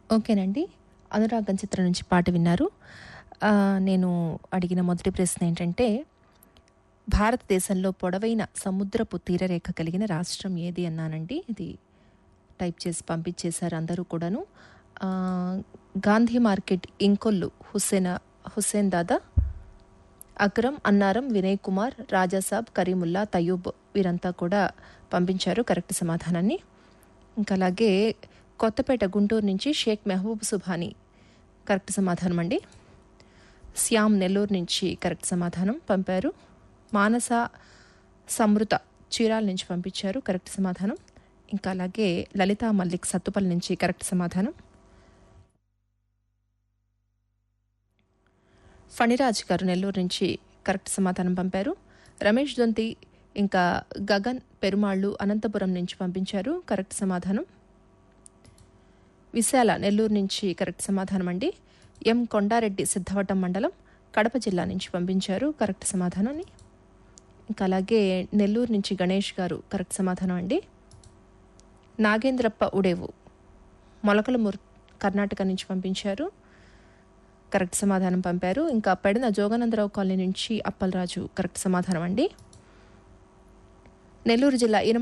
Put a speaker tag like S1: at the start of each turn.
S1: ఓకేనండి అనురాగం చిత్రం నుంచి పాట విన్నారు ఆ, నేను అడిగిన మొదటి ప్రశ్న ఏంటంటే భారతదేశంలో పొడవైన సముద్రపు తీరరేఖ కలిగిన రాష్ట్రం ఏది అన్నానండి ఇది టైప్ చేసి పంపించేశారు అందరూ కూడాను ఆ, గాంధీ మార్కెట్ ఇంకొల్లు హుస్సేన్ హుస్సేన్ దాదా అక్రమ్ అన్నారం వినయ్ కుమార్ రాజాసాబ్ కరీముల్లా తయూబ్ వీరంతా కూడా పంపించారు కరెక్ట్ సమాధానాన్ని ఇంకా అలాగే కొత్తపేట గుంటూరు నుంచి షేక్ మెహబూబ్ సుభాని కరెక్ట్ సమాధానం అండి శ్యామ్ నెల్లూరు నుంచి కరెక్ట్ సమాధానం పంపారు మానస సమృత చీరాల నుంచి పంపించారు కరెక్ట్ సమాధానం ఇంకా అలాగే లలితా మల్లిక్ సత్తుపల్లి నుంచి కరెక్ట్ సమాధానం ఫణిరాజ్ గారు నెల్లూరు నుంచి కరెక్ట్ సమాధానం పంపారు రమేష్ దొంతి ఇంకా గగన్ పెరుమాళ్ళు అనంతపురం నుంచి పంపించారు కరెక్ట్ సమాధానం విశాల నెల్లూరు నుంచి కరెక్ట్ సమాధానం అండి ఎం కొండారెడ్డి సిద్ధవటం మండలం కడప జిల్లా నుంచి పంపించారు కరెక్ట్ సమాధానాన్ని ఇంకా అలాగే నెల్లూరు నుంచి గణేష్ గారు కరెక్ట్ సమాధానం అండి నాగేంద్రప్ప ఉడేవు మొలకలమూర్ కర్ణాటక నుంచి పంపించారు కరెక్ట్ సమాధానం పంపారు ఇంకా పెడన జోగానందరావు కాలనీ నుంచి అప్పలరాజు కరెక్ట్ సమాధానం అండి నెల్లూరు జిల్లా